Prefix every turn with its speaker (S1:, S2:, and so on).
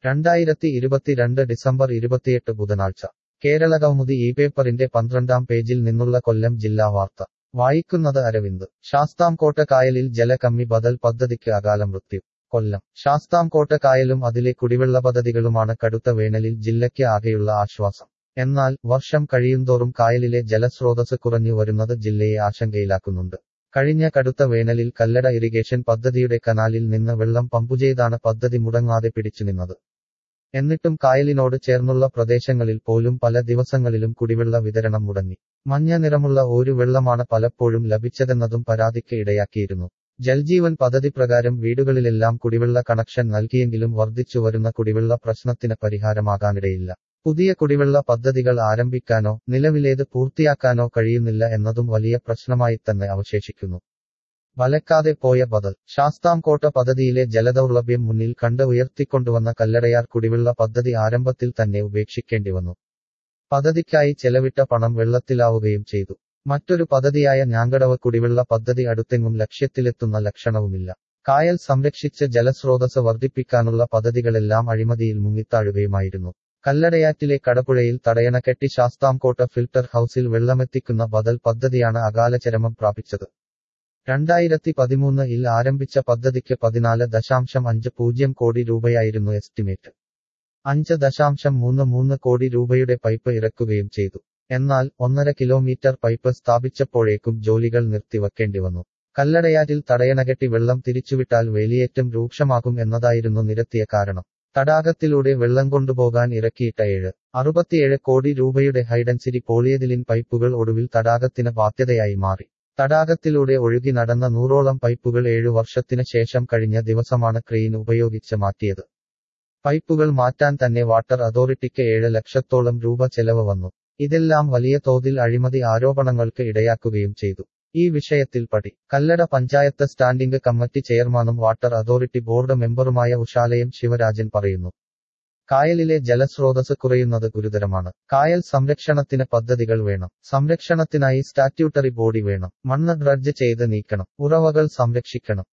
S1: രണ്ടായിരത്തി ഇരുപത്തിരണ്ട് ഡിസംബർ ഇരുപത്തിയെട്ട് ബുധനാഴ്ച കേരളകൗമുദി ഈ പേപ്പറിന്റെ പന്ത്രണ്ടാം പേജിൽ നിന്നുള്ള കൊല്ലം ജില്ലാ വാർത്ത വായിക്കുന്നത് അരവിന്ദ് ശാസ്താംകോട്ട കായലിൽ ജലകമ്മി ബദൽ പദ്ധതിക്ക് അകാല മൃത്യു കൊല്ലം ശാസ്താംകോട്ട കായലും അതിലെ കുടിവെള്ള പദ്ധതികളുമാണ് കടുത്ത വേനലിൽ ജില്ലയ്ക്ക് ആകെയുള്ള ആശ്വാസം എന്നാൽ വർഷം കഴിയുന്തോറും കായലിലെ ജലസ്രോതസ് കുറഞ്ഞു വരുന്നത് ജില്ലയെ ആശങ്കയിലാക്കുന്നുണ്ട് കഴിഞ്ഞ കടുത്ത വേനലിൽ കല്ലട ഇറിഗേഷൻ പദ്ധതിയുടെ കനാലിൽ നിന്ന് വെള്ളം പമ്പുചെയ്താണ് പദ്ധതി മുടങ്ങാതെ പിടിച്ചുനിന്നത് എന്നിട്ടും കായലിനോട് ചേർന്നുള്ള പ്രദേശങ്ങളിൽ പോലും പല ദിവസങ്ങളിലും കുടിവെള്ള വിതരണം മുടങ്ങി മഞ്ഞ നിറമുള്ള ഒരു വെള്ളമാണ് പലപ്പോഴും ലഭിച്ചതെന്നതും പരാതിക്ക് ഇടയാക്കിയിരുന്നു ജൽജീവൻ പദ്ധതി പ്രകാരം വീടുകളിലെല്ലാം കുടിവെള്ള കണക്ഷൻ നൽകിയെങ്കിലും വർദ്ധിച്ചു വരുന്ന കുടിവെള്ള പ്രശ്നത്തിന് പരിഹാരമാകാനിടയില്ല പുതിയ കുടിവെള്ള പദ്ധതികൾ ആരംഭിക്കാനോ നിലവിലേത് പൂർത്തിയാക്കാനോ കഴിയുന്നില്ല എന്നതും വലിയ പ്രശ്നമായി തന്നെ അവശേഷിക്കുന്നു വലക്കാതെ പോയ ബദൽ ശാസ്താംകോട്ട പദ്ധതിയിലെ ജലദൗർലഭ്യം മുന്നിൽ കണ്ട് ഉയർത്തിക്കൊണ്ടുവന്ന കല്ലടയാർ കുടിവെള്ള പദ്ധതി ആരംഭത്തിൽ തന്നെ ഉപേക്ഷിക്കേണ്ടി വന്നു പദ്ധതിക്കായി ചെലവിട്ട പണം വെള്ളത്തിലാവുകയും ചെയ്തു മറ്റൊരു പദ്ധതിയായ ഞാങ്കടവ് കുടിവെള്ള പദ്ധതി അടുത്തെങ്ങും ലക്ഷ്യത്തിലെത്തുന്ന ലക്ഷണവുമില്ല കായൽ സംരക്ഷിച്ച് ജലസ്രോതസ് വർദ്ധിപ്പിക്കാനുള്ള പദ്ധതികളെല്ലാം അഴിമതിയിൽ മുങ്ങിത്താഴുകയുമായിരുന്നു കല്ലടയാറ്റിലെ കടപ്പുഴയിൽ തടയണ കെട്ടി ശാസ്താംകോട്ട ഫിൽട്ടർ ഹൌസിൽ വെള്ളമെത്തിക്കുന്ന ബദൽ പദ്ധതിയാണ് അകാലചരമം പ്രാപിച്ചത് രണ്ടായിരത്തി പതിമൂന്ന് ഇൽ ആരംഭിച്ച പദ്ധതിക്ക് പതിനാല് ദശാംശം അഞ്ച് പൂജ്യം കോടി രൂപയായിരുന്നു എസ്റ്റിമേറ്റ് അഞ്ച് ദശാംശം മൂന്ന് മൂന്ന് കോടി രൂപയുടെ പൈപ്പ് ഇറക്കുകയും ചെയ്തു എന്നാൽ ഒന്നര കിലോമീറ്റർ പൈപ്പ് സ്ഥാപിച്ചപ്പോഴേക്കും ജോലികൾ നിർത്തിവെക്കേണ്ടി വന്നു കല്ലടയാറ്റിൽ തടയണകെട്ടി വെള്ളം തിരിച്ചുവിട്ടാൽ വേലിയേറ്റം രൂക്ഷമാകും എന്നതായിരുന്നു നിരത്തിയ കാരണം തടാകത്തിലൂടെ വെള്ളം കൊണ്ടുപോകാൻ ഇറക്കിയിട്ട ഏഴ് അറുപത്തിയേഴ് കോടി രൂപയുടെ ഹൈഡൻസിറ്റി പോളിയതിലിൻ പൈപ്പുകൾ ഒടുവിൽ തടാകത്തിന് ബാധ്യതയായി മാറി തടാകത്തിലൂടെ ഒഴുകി നടന്ന നൂറോളം പൈപ്പുകൾ ഏഴു വർഷത്തിന് ശേഷം കഴിഞ്ഞ ദിവസമാണ് ക്രെയിൻ ഉപയോഗിച്ച് മാറ്റിയത് പൈപ്പുകൾ മാറ്റാൻ തന്നെ വാട്ടർ അതോറിറ്റിക്ക് ഏഴ് ലക്ഷത്തോളം രൂപ ചെലവ് വന്നു ഇതെല്ലാം വലിയ തോതിൽ അഴിമതി ആരോപണങ്ങൾക്ക് ഇടയാക്കുകയും ചെയ്തു ഈ വിഷയത്തിൽ പടി കല്ലട പഞ്ചായത്ത് സ്റ്റാൻഡിംഗ് കമ്മിറ്റി ചെയർമാനും വാട്ടർ അതോറിറ്റി ബോർഡ് മെമ്പറുമായ ഉഷാലയം ശിവരാജൻ പറയുന്നു കായലിലെ ജലസ്രോതസ് കുറയുന്നത് ഗുരുതരമാണ് കായൽ സംരക്ഷണത്തിന് പദ്ധതികൾ വേണം സംരക്ഷണത്തിനായി സ്റ്റാറ്റ്യൂട്ടറി ബോഡി വേണം മണ്ണ് ഡ്രഡ്ജ് ചെയ്ത് നീക്കണം ഉറവകൾ സംരക്ഷിക്കണം